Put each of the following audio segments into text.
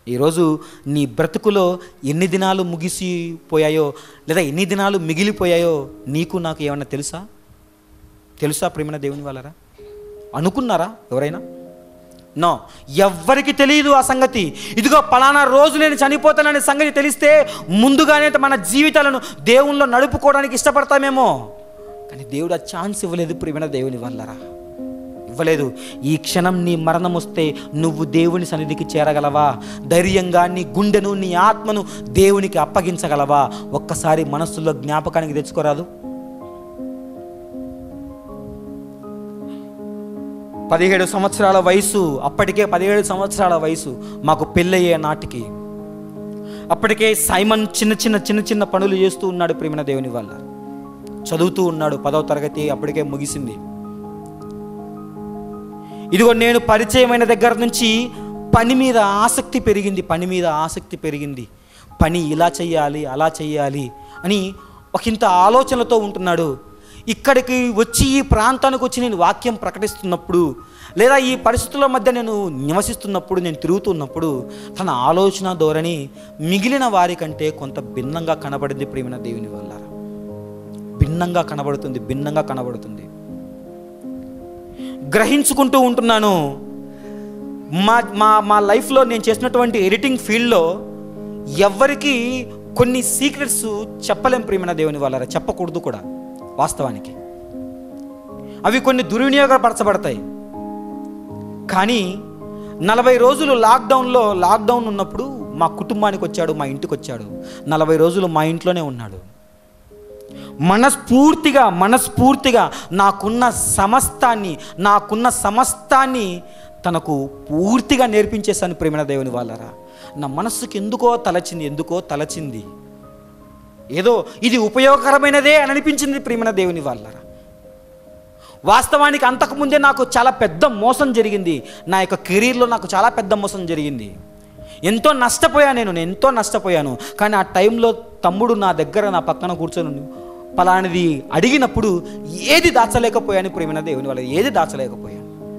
ఈరోజు నీ బ్రతుకులో ఎన్ని దినాలు ముగిసిపోయాయో లేదా ఎన్ని దినాలు మిగిలిపోయాయో నీకు నాకు ఏమన్నా తెలుసా తెలుసా ప్రేమన దేవుని వాళ్ళరా అనుకున్నారా ఎవరైనా నో ఎవ్వరికి తెలియదు ఆ సంగతి ఇదిగో పలానా రోజు నేను చనిపోతాననే సంగతి తెలిస్తే ముందుగానే మన జీవితాలను దేవుల్లో నడుపుకోవడానికి ఇష్టపడతామేమో కానీ దేవుడు ఆ ఛాన్స్ ఇవ్వలేదు ప్రియమైన దేవుని వల్లరా ఇవ్వలేదు ఈ క్షణం నీ మరణం వస్తే నువ్వు దేవుని సన్నిధికి చేరగలవా ధైర్యంగా నీ గుండెను నీ ఆత్మను దేవునికి అప్పగించగలవా ఒక్కసారి మనస్సులో జ్ఞాపకానికి తెచ్చుకోరాదు పదిహేడు సంవత్సరాల వయసు అప్పటికే పదిహేడు సంవత్సరాల వయసు మాకు పెళ్ళయ్యే నాటికి అప్పటికే సైమన్ చిన్న చిన్న చిన్న చిన్న పనులు చేస్తూ ఉన్నాడు ప్రేమిన దేవుని వల్ల చదువుతూ ఉన్నాడు పదవ తరగతి అప్పటికే ముగిసింది ఇదిగో నేను పరిచయమైన దగ్గర నుంచి పని మీద ఆసక్తి పెరిగింది పని మీద ఆసక్తి పెరిగింది పని ఇలా చెయ్యాలి అలా చెయ్యాలి అని ఒకంత ఆలోచనలతో ఉంటున్నాడు ఇక్కడికి వచ్చి ఈ ప్రాంతానికి వచ్చి నేను వాక్యం ప్రకటిస్తున్నప్పుడు లేదా ఈ పరిస్థితుల మధ్య నేను నివసిస్తున్నప్పుడు నేను తిరుగుతున్నప్పుడు తన ఆలోచన ధోరణి మిగిలిన వారి కంటే కొంత భిన్నంగా కనబడింది ప్రేమిన దేవుని వల్ల భిన్నంగా కనబడుతుంది భిన్నంగా కనబడుతుంది గ్రహించుకుంటూ ఉంటున్నాను మా మా మా లైఫ్లో నేను చేసినటువంటి ఎడిటింగ్ ఫీల్డ్లో ఎవ్వరికి కొన్ని సీక్రెట్స్ చెప్పలేం ప్రియమైన దేవుని వాళ్ళ చెప్పకూడదు కూడా వాస్తవానికి అవి కొన్ని దుర్వినియోగపరచబడతాయి కానీ నలభై రోజులు లాక్డౌన్లో లాక్డౌన్ ఉన్నప్పుడు మా కుటుంబానికి వచ్చాడు మా ఇంటికి వచ్చాడు నలభై రోజులు మా ఇంట్లోనే ఉన్నాడు మనస్ఫూర్తిగా మనస్ఫూర్తిగా నాకున్న సమస్తాన్ని నాకున్న సమస్తాన్ని తనకు పూర్తిగా నేర్పించేశాను ప్రేమిన దేవుని వాళ్ళరా నా మనస్సుకి ఎందుకో తలచింది ఎందుకో తలచింది ఏదో ఇది ఉపయోగకరమైనదే అని అనిపించింది ప్రేమిన దేవుని వాళ్ళరా వాస్తవానికి అంతకుముందే నాకు చాలా పెద్ద మోసం జరిగింది నా యొక్క కెరీర్లో నాకు చాలా పెద్ద మోసం జరిగింది ఎంతో నష్టపోయాను నేను నేను ఎంతో నష్టపోయాను కానీ ఆ టైంలో తమ్ముడు నా దగ్గర నా పక్కన కూర్చొని పలానిది అడిగినప్పుడు ఏది దాచలేకపోయాను ప్రేమిన దేవుని వల్ల ఏది దాచలేకపోయాను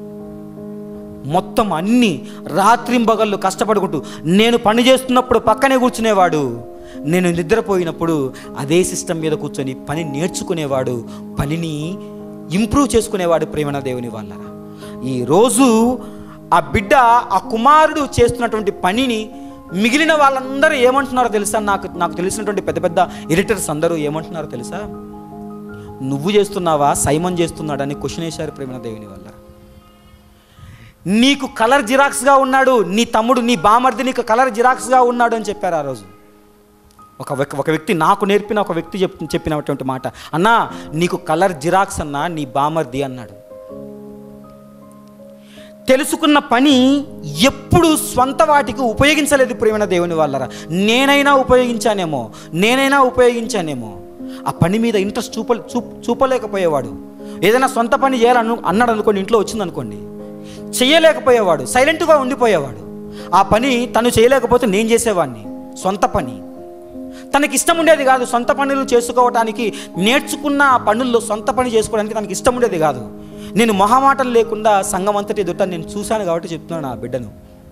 మొత్తం అన్ని రాత్రింబగళ్ళు కష్టపడుకుంటూ నేను పని చేస్తున్నప్పుడు పక్కనే కూర్చునేవాడు నేను నిద్రపోయినప్పుడు అదే సిస్టమ్ మీద కూర్చొని పని నేర్చుకునేవాడు పనిని ఇంప్రూవ్ చేసుకునేవాడు ప్రేమణ దేవుని వల్ల ఈరోజు ఆ బిడ్డ ఆ కుమారుడు చేస్తున్నటువంటి పనిని మిగిలిన వాళ్ళందరూ ఏమంటున్నారో తెలుసా నాకు నాకు తెలిసినటువంటి పెద్ద పెద్ద ఎడిటర్స్ అందరూ ఏమంటున్నారో తెలుసా నువ్వు చేస్తున్నావా సైమన్ చేస్తున్నాడని క్వశ్చన్ వేశారు ప్రేమణ దేవుని వల్ల నీకు కలర్ జిరాక్స్గా ఉన్నాడు నీ తమ్ముడు నీ బామర్ది నీకు కలర్ జిరాక్స్గా ఉన్నాడు అని చెప్పారు ఆ రోజు ఒక వ్యక్- ఒక వ్యక్తి నాకు నేర్పిన ఒక వ్యక్తి చెప్ చెప్పినటువంటి మాట అన్నా నీకు కలర్ జిరాక్స్ అన్నా నీ బామర్ది అన్నాడు తెలుసుకున్న పని ఎప్పుడు స్వంత వాటికి ఉపయోగించలేదు ప్రేమ దేవుని వాళ్ళరా నేనైనా ఉపయోగించానేమో నేనైనా ఉపయోగించానేమో ఆ పని మీద ఇంట్రెస్ట్ చూప చూప్ చూపలేకపోయేవాడు ఏదైనా సొంత పని చేయాలను అన్నాడు అనుకోండి ఇంట్లో వచ్చిందనుకోండి చేయలేకపోయేవాడు సైలెంట్గా ఉండిపోయేవాడు ఆ పని తను చేయలేకపోతే నేను చేసేవాడిని సొంత పని తనకి ఇష్టం ఉండేది కాదు సొంత పనులు చేసుకోవటానికి నేర్చుకున్న ఆ పనుల్లో సొంత పని చేసుకోవడానికి తనకి ఇష్టం ఉండేది కాదు నేను మొహమాటం లేకుండా సంఘం అంతటి ఎదుట నేను చూశాను కాబట్టి చెప్తున్నాను ఆ బిడ్డను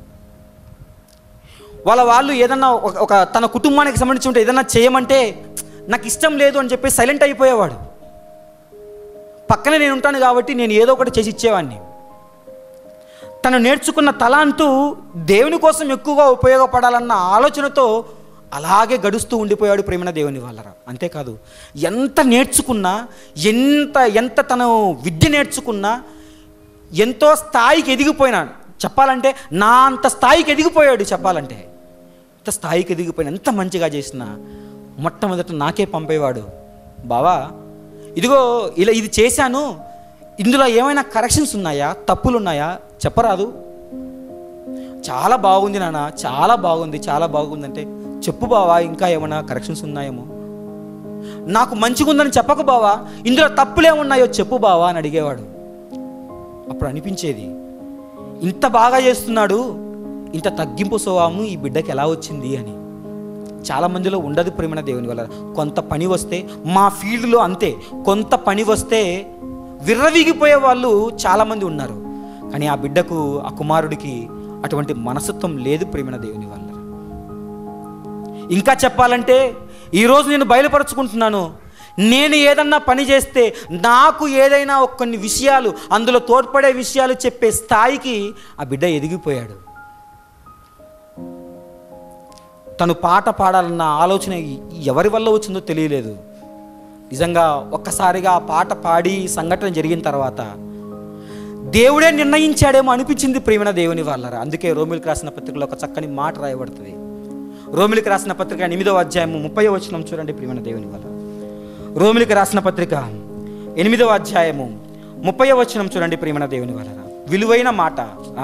వాళ్ళ వాళ్ళు ఏదన్నా ఒక ఒక తన కుటుంబానికి సంబంధించి ఉంటే ఏదన్నా చేయమంటే నాకు ఇష్టం లేదు అని చెప్పి సైలెంట్ అయిపోయేవాడు పక్కనే నేను ఉంటాను కాబట్టి నేను ఏదో ఒకటి చేసి ఇచ్చేవాడిని తను నేర్చుకున్న తలాంతు దేవుని కోసం ఎక్కువగా ఉపయోగపడాలన్న ఆలోచనతో అలాగే గడుస్తూ ఉండిపోయాడు ప్రేమన దేవుని వాళ్ళరా అంతేకాదు ఎంత నేర్చుకున్నా ఎంత ఎంత తను విద్య నేర్చుకున్నా ఎంతో స్థాయికి ఎదిగిపోయినా చెప్పాలంటే నా అంత స్థాయికి ఎదిగిపోయాడు చెప్పాలంటే ఎంత స్థాయికి ఎదిగిపోయినా ఎంత మంచిగా చేసినా మొట్టమొదట నాకే పంపేవాడు బావా ఇదిగో ఇలా ఇది చేశాను ఇందులో ఏమైనా కరెక్షన్స్ ఉన్నాయా తప్పులు ఉన్నాయా చెప్పరాదు చాలా బాగుంది నాన్న చాలా బాగుంది చాలా బాగుంది అంటే చెప్పు బావా ఇంకా ఏమైనా కరెక్షన్స్ ఉన్నాయేమో నాకు మంచిగా ఉందని చెప్పకు బావా ఇందులో తప్పులేమున్నాయో చెప్పు బావా అని అడిగేవాడు అప్పుడు అనిపించేది ఇంత బాగా చేస్తున్నాడు ఇంత తగ్గింపు స్వభావం ఈ బిడ్డకి ఎలా వచ్చింది అని చాలా మందిలో ఉండదు ప్రేమణ దేవుని వల్ల కొంత పని వస్తే మా ఫీల్డ్లో అంతే కొంత పని వస్తే విర్రవీగిపోయే వాళ్ళు చాలామంది ఉన్నారు కానీ ఆ బిడ్డకు ఆ కుమారుడికి అటువంటి మనస్తత్వం లేదు ప్రేమిన దేవుని వల్ల ఇంకా చెప్పాలంటే ఈరోజు నేను బయలుపరుచుకుంటున్నాను నేను ఏదన్నా పని చేస్తే నాకు ఏదైనా ఒక కొన్ని విషయాలు అందులో తోడ్పడే విషయాలు చెప్పే స్థాయికి ఆ బిడ్డ ఎదిగిపోయాడు తను పాట పాడాలన్న ఆలోచన ఎవరి వల్ల వచ్చిందో తెలియలేదు నిజంగా ఒక్కసారిగా ఆ పాట పాడి ఈ సంఘటన జరిగిన తర్వాత దేవుడే నిర్ణయించాడేమో అనిపించింది ప్రేమన దేవుని వాళ్ళరా అందుకే రోమిలికి రాసిన పత్రికలో ఒక చక్కని మాట రాయబడుతుంది రోమిలికి రాసిన పత్రిక ఎనిమిదవ అధ్యాయము ముప్పై వచనం చూడండి ప్రేమన దేవుని వల్ల రోమిలికి రాసిన పత్రిక ఎనిమిదవ అధ్యాయము ముప్పై వచనం చూడండి ప్రేమన దేవుని వల్ల విలువైన మాట ఆ.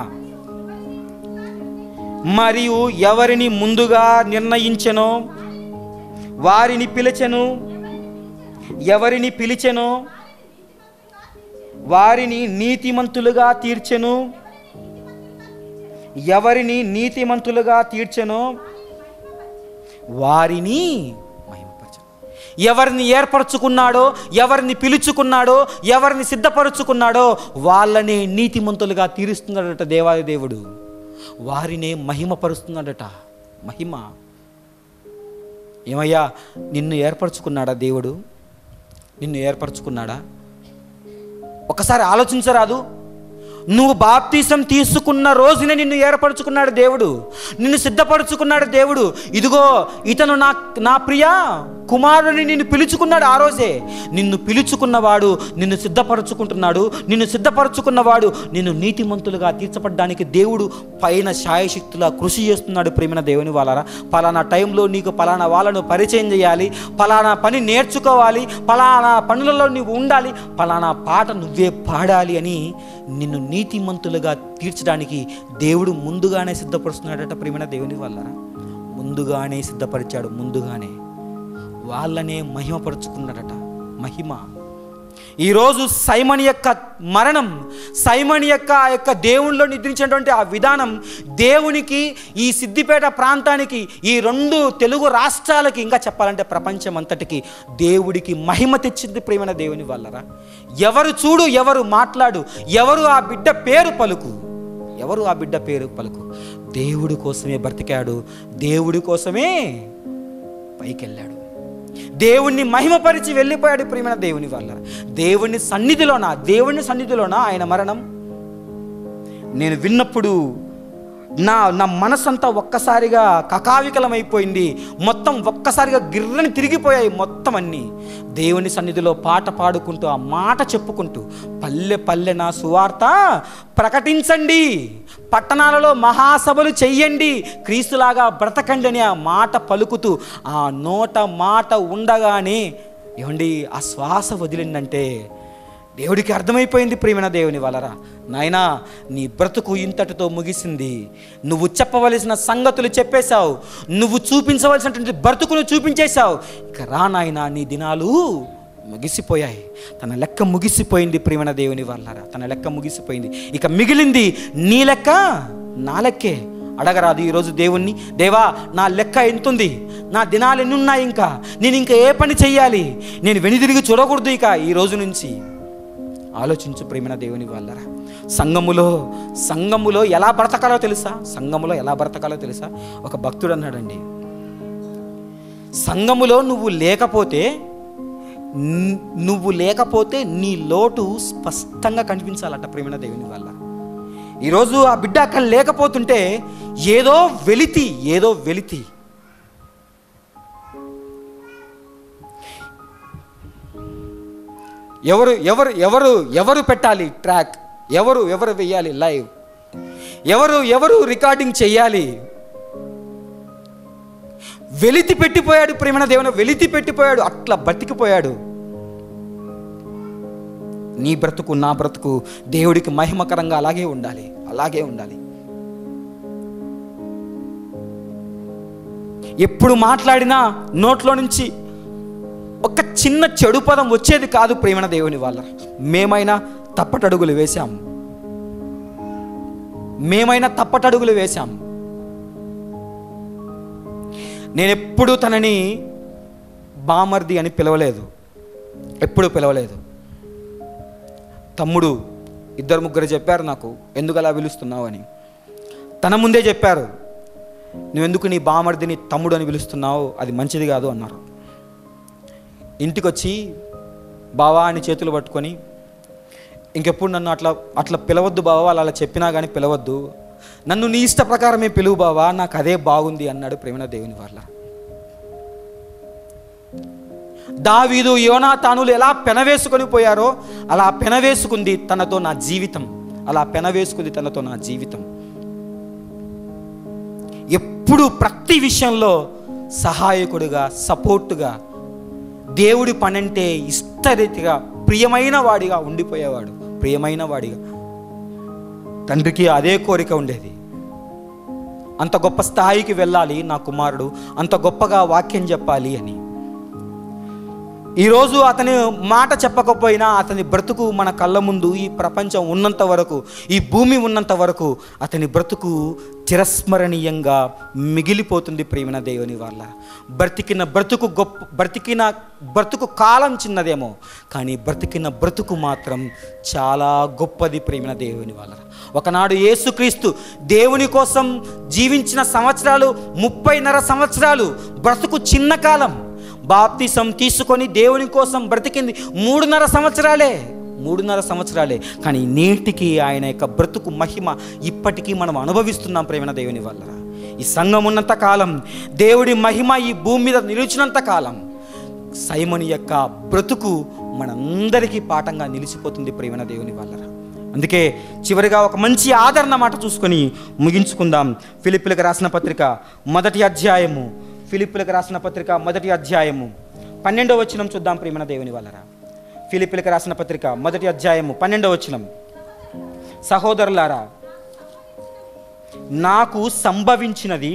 మరియు ఎవరిని ముందుగా నిర్ణయించెనో వారిని పిలిచెను ఎవరిని పిలిచెనో వారిని నీతిమంతులుగా తీర్చెను ఎవరిని నీతిమంతులుగా తీర్చెనో వారిని మహిమపరచను ఎవరిని ఏర్పరచుకున్నాడో ఎవరిని పిలుచుకున్నాడో ఎవరిని సిద్ధపరచుకున్నాడో వాళ్ళనే నీతిమంతులుగా తీరుస్తున్నాడట దేవాది దేవుడు వారినే మహిమపరుస్తున్నాడట మహిమ ఏమయ్యా నిన్ను ఏర్పరచుకున్నాడా దేవుడు నిన్ను ఏర్పరచుకున్నాడా ఒకసారి ఆలోచించరాదు నువ్వు బాప్తీసం తీసుకున్న రోజునే నిన్ను ఏర్పరచుకున్నాడు దేవుడు నిన్ను సిద్ధపరచుకున్నాడు దేవుడు ఇదిగో ఇతను నా నా ప్రియ కుమారుని నిన్ను పిలుచుకున్నాడు ఆ రోజే నిన్ను పిలుచుకున్నవాడు నిన్ను సిద్ధపరచుకుంటున్నాడు నిన్ను సిద్ధపరచుకున్నవాడు నిన్ను నీతిమంతులుగా తీర్చబడ్డానికి దేవుడు పైన శాయశక్తులా కృషి చేస్తున్నాడు ప్రేమిన దేవుని వాళ్ళరా పలానా టైంలో నీకు పలానా వాళ్ళను పరిచయం చేయాలి పలానా పని నేర్చుకోవాలి పలానా పనులలో నీవు ఉండాలి పలానా పాట నువ్వే పాడాలి అని నిన్ను నీతిమంతులుగా తీర్చడానికి దేవుడు ముందుగానే సిద్ధపరుస్తున్నాడట ప్రేమిన దేవుని వల్ల ముందుగానే సిద్ధపరిచాడు ముందుగానే వాళ్ళనే మహిమపరుచుకున్నాడట మహిమ ఈరోజు సైమన్ యొక్క మరణం సైమన్ యొక్క ఆ యొక్క దేవునిలో నిద్రించినటువంటి ఆ విధానం దేవునికి ఈ సిద్దిపేట ప్రాంతానికి ఈ రెండు తెలుగు రాష్ట్రాలకి ఇంకా చెప్పాలంటే ప్రపంచం అంతటికి దేవుడికి మహిమ తెచ్చింది ప్రేమన దేవుని వల్లరా ఎవరు చూడు ఎవరు మాట్లాడు ఎవరు ఆ బిడ్డ పేరు పలుకు ఎవరు ఆ బిడ్డ పేరు పలుకు దేవుడి కోసమే బ్రతికాడు దేవుడి కోసమే పైకెళ్ళాడు దేవుణ్ణి మహిమపరిచి వెళ్ళిపోయాడు ప్రేమ దేవుని వల్ల దేవుని సన్నిధిలోన దేవుని సన్నిధిలోన ఆయన మరణం నేను విన్నప్పుడు నా నా మనసంతా ఒక్కసారిగా కకావికలమైపోయింది మొత్తం ఒక్కసారిగా గిర్రని తిరిగిపోయాయి మొత్తం అన్నీ దేవుని సన్నిధిలో పాట పాడుకుంటూ ఆ మాట చెప్పుకుంటూ పల్లె పల్లె నా సువార్త ప్రకటించండి పట్టణాలలో మహాసభలు చెయ్యండి క్రీస్తులాగా బ్రతకండి అని ఆ మాట పలుకుతూ ఆ నోట మాట ఉండగానే ఏమండి ఆ శ్వాస వదిలిందంటే దేవుడికి అర్థమైపోయింది ప్రేమన దేవుని వలరా నాయనా నీ బ్రతుకు ఇంతటితో ముగిసింది నువ్వు చెప్పవలసిన సంగతులు చెప్పేశావు నువ్వు చూపించవలసినటువంటి బ్రతుకును చూపించేశావు ఇక రా నాయనా నీ దినాలు ముగిసిపోయాయి తన లెక్క ముగిసిపోయింది ప్రేమన దేవుని వల్లరా తన లెక్క ముగిసిపోయింది ఇక మిగిలింది నీ లెక్క నా లెక్కే అడగరాదు ఈరోజు దేవుణ్ణి దేవా నా లెక్క ఎంతుంది నా దినాలు ఎన్ని ఉన్నాయి ఇంకా నేను ఇంకా ఏ పని చెయ్యాలి నేను వెనుదిరిగి చూడకూడదు ఇక ఈ రోజు నుంచి ఆలోచించు ప్రేమన దేవుని వాళ్ళరా సంఘములో సంఘములో ఎలా బ్రతకాలో తెలుసా సంఘములో ఎలా బ్రతకాలో తెలుసా ఒక భక్తుడు అన్నాడండి సంఘములో నువ్వు లేకపోతే న్- నువ్వు లేకపోతే నీ లోటు స్పష్టంగా కనిపించాలట ప్రేమన దేవుని వల్ల ఈరోజు ఆ బిడ్డ అక్కడ లేకపోతుంటే ఏదో వెలితి ఏదో వెలితి ఎవరు ఎవరు ఎవరు ఎవరు పెట్టాలి ట్రాక్ ఎవరు ఎవరు వెయ్యాలి లైవ్ ఎవరు ఎవరు రికార్డింగ్ చెయ్యాలి వెలితి పెట్టిపోయాడు ప్రేమణ దేవుని వెలితి పెట్టిపోయాడు అట్లా బతికిపోయాడు నీ బ్రతుకు నా బ్రతుకు దేవుడికి మహిమకరంగా అలాగే ఉండాలి అలాగే ఉండాలి ఎప్పుడు మాట్లాడినా నోట్లో నుంచి ఒక చిన్న చెడు పదం వచ్చేది కాదు ప్రేమణ దేవుని వల్ల మేమైనా తప్పటడుగులు వేశాం మేమైనా తప్పటడుగులు వేశాం నేను ఎప్పుడు తనని బామర్ది అని పిలవలేదు ఎప్పుడు పిలవలేదు తమ్ముడు ఇద్దరు ముగ్గురు చెప్పారు నాకు ఎందుకు అలా పిలుస్తున్నావు అని తన ముందే చెప్పారు నువ్వెందుకు నీ బామర్దిని తమ్ముడు అని పిలుస్తున్నావు అది మంచిది కాదు అన్నారు ఇంటికి వచ్చి బావా అని చేతులు పట్టుకొని ఇంకెప్పుడు నన్ను అట్లా అట్లా పిలవద్దు బావా వాళ్ళు అలా చెప్పినా కానీ పిలవద్దు నన్ను నీ ఇష్ట ప్రకారమే పిలువు బావా నాకు అదే బాగుంది అన్నాడు ప్రేమణ దేవుని వల్ల దావీదు యోనాతానులు ఎలా పెనవేసుకొని పోయారో అలా పెనవేసుకుంది తనతో నా జీవితం అలా పెనవేసుకుంది తనతో నా జీవితం ఎప్పుడు ప్రతి విషయంలో సహాయకుడిగా సపోర్టుగా దేవుడి పనంటే ఇష్టరీతిగా ప్రియమైన వాడిగా ఉండిపోయేవాడు ప్రియమైన వాడిగా తండ్రికి అదే కోరిక ఉండేది అంత గొప్ప స్థాయికి వెళ్ళాలి నా కుమారుడు అంత గొప్పగా వాక్యం చెప్పాలి అని ఈరోజు అతని మాట చెప్పకపోయినా అతని బ్రతుకు మన కళ్ళ ముందు ఈ ప్రపంచం ఉన్నంత వరకు ఈ భూమి ఉన్నంత వరకు అతని బ్రతుకు చిరస్మరణీయంగా మిగిలిపోతుంది ప్రేమిన దేవుని వల్ల బ్రతికిన బ్రతుకు గొప్ప బ్రతికిన బ్రతుకు కాలం చిన్నదేమో కానీ బ్రతికిన బ్రతుకు మాత్రం చాలా గొప్పది ప్రేమిన దేవుని వల్ల ఒకనాడు యేసుక్రీస్తు దేవుని కోసం జీవించిన సంవత్సరాలు ముప్పైన్నర సంవత్సరాలు బ్రతుకు చిన్న కాలం బాప్తిసం తీసుకొని దేవుని కోసం బ్రతికింది మూడున్నర సంవత్సరాలే మూడున్నర సంవత్సరాలే కానీ నేటికి ఆయన యొక్క బ్రతుకు మహిమ ఇప్పటికీ మనం అనుభవిస్తున్నాం ప్రేమన దేవుని వల్ల ఈ సంఘం ఉన్నంత కాలం దేవుడి మహిమ ఈ భూమి మీద నిలిచినంత కాలం సైమని యొక్క బ్రతుకు మనందరికీ పాఠంగా నిలిచిపోతుంది ప్రేమన దేవుని వల్ల అందుకే చివరిగా ఒక మంచి ఆదరణ మాట చూసుకొని ముగించుకుందాం ఫిలిపిలకు రాసిన పత్రిక మొదటి అధ్యాయము ఫిలిప్పులకు రాసిన పత్రిక మొదటి అధ్యాయము పన్నెండో వచనం చూద్దాం ప్రేమన దేవుని వల్లరా ఫిలిప్పులకు రాసిన పత్రిక మొదటి అధ్యాయము పన్నెండో వచనం సహోదరులారా నాకు సంభవించినది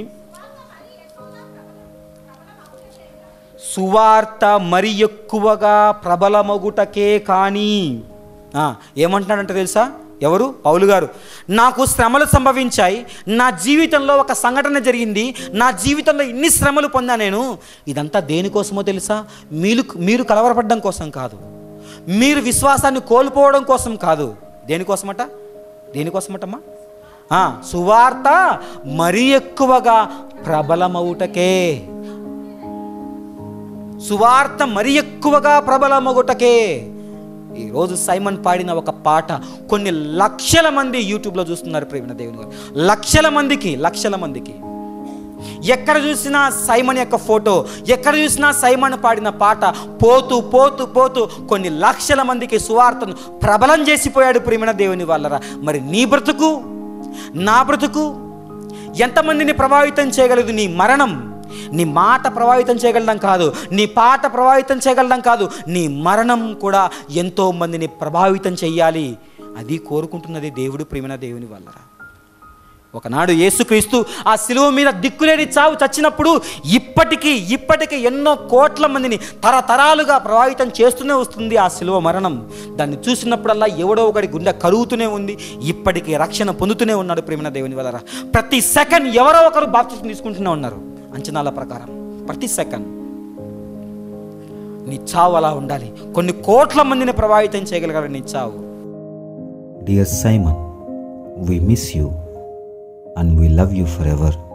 సువార్త మరి ఎక్కువగా ప్రబలమగుటకే కానీ ఆ, ఏమంటున్నాడంటే తెలుసా ఎవరు పౌలు గారు నాకు శ్రమలు సంభవించాయి నా జీవితంలో ఒక సంఘటన జరిగింది నా జీవితంలో ఇన్ని శ్రమలు పొందా నేను ఇదంతా దేనికోసమో తెలుసా మీరు మీరు కలవరపడడం కోసం కాదు మీరు విశ్వాసాన్ని కోల్పోవడం కోసం కాదు దేనికోసమట దేనికోసమటమ్మా ఆ, సువార్త మరీ ఎక్కువగా ప్రబలమవుటకే సువార్త మరి ఎక్కువగా ప్రబలమగుటకే ఈరోజు సైమన్ పాడిన ఒక పాట కొన్ని లక్షల మంది యూట్యూబ్లో చూస్తున్నారు ప్రేమిన దేవుని గారు లక్షల మందికి లక్షల మందికి ఎక్కడ చూసినా సైమన్ యొక్క ఫోటో ఎక్కడ చూసినా సైమన్ పాడిన పాట పోతూ పోతూ పోతూ కొన్ని లక్షల మందికి సువార్తను ప్రబలం చేసిపోయాడు ప్రేమిన దేవుని వాళ్ళరా మరి నీ బ్రతుకు నా బ్రతుకు ఎంతమందిని ప్రభావితం చేయగలదు నీ మరణం నీ మాట ప్రభావితం చేయగలడం కాదు నీ పాట ప్రభావితం చేయగలడం కాదు నీ మరణం కూడా ఎంతో మందిని ప్రభావితం చెయ్యాలి అది కోరుకుంటున్నది దేవుడు ప్రేమిన దేవుని వల్లరా ఒకనాడు యేసుక్రీస్తు ఆ శిలువ మీద దిక్కులేని చావు చచ్చినప్పుడు ఇప్పటికీ ఇప్పటికీ ఎన్నో కోట్ల మందిని తరతరాలుగా ప్రభావితం చేస్తూనే వస్తుంది ఆ శిలువ మరణం దాన్ని చూసినప్పుడల్లా ఎవడో ఒకటి గుండె కరుగుతూనే ఉంది ఇప్పటికీ రక్షణ పొందుతూనే ఉన్నాడు ప్రేమిన దేవుని వల్ల ప్రతి సెకండ్ ఎవరో ఒకరు బాప్తిసం తీసుకుంటూనే ఉన్నారు అంచనాల ప్రకారం ప్రతి సెకండ్ నీ చావు అలా ఉండాలి కొన్ని కోట్ల మందిని ప్రభావితం చేయగలగాలి నీ చావు Dear Simon, we miss you and we love you forever.